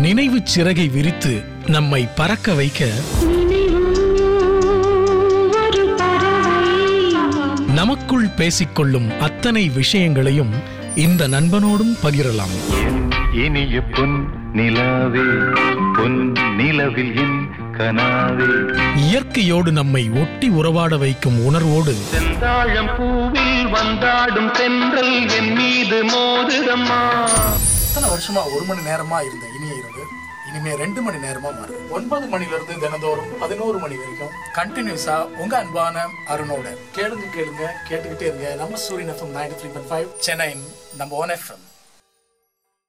நினைவு சிறகை விரித்து நம்மை பறக்க வைக்க ஒரு பறவை நமக்குள் பேசிக்கொள்ளும் அத்தனை விஷயங்களையும் இந்த நண்பனோடும் பகிரலாம் என் இனிய பொன் நிலாவே பொன் நிலவில் என் கனாவே இயற்கையோடு நம்மை ஒட்டி உறவாட வைக்கும் உணர்வோடு செந்தாழம் பூவில் வந்தாடும் தென்றல் என் மீது மோதுதம்மா இத்தனை வருஷமா ஒரு மணி நேரமா இருந்த இனிய இரவு இனிமே ரெண்டு மணி நேரமா மாறுது ஒன்பது மணில இருந்து தினந்தோறும் பதினோரு மணி வரைக்கும் கண்டினியூஸா உங்க அன்பான அருணோட கேளுங்க கேளுங்க கேட்டுக்கிட்டே இருங்க நம்ம Suryan FM ninety three point five Chennai நம்ம ஒன் எஃப்எம்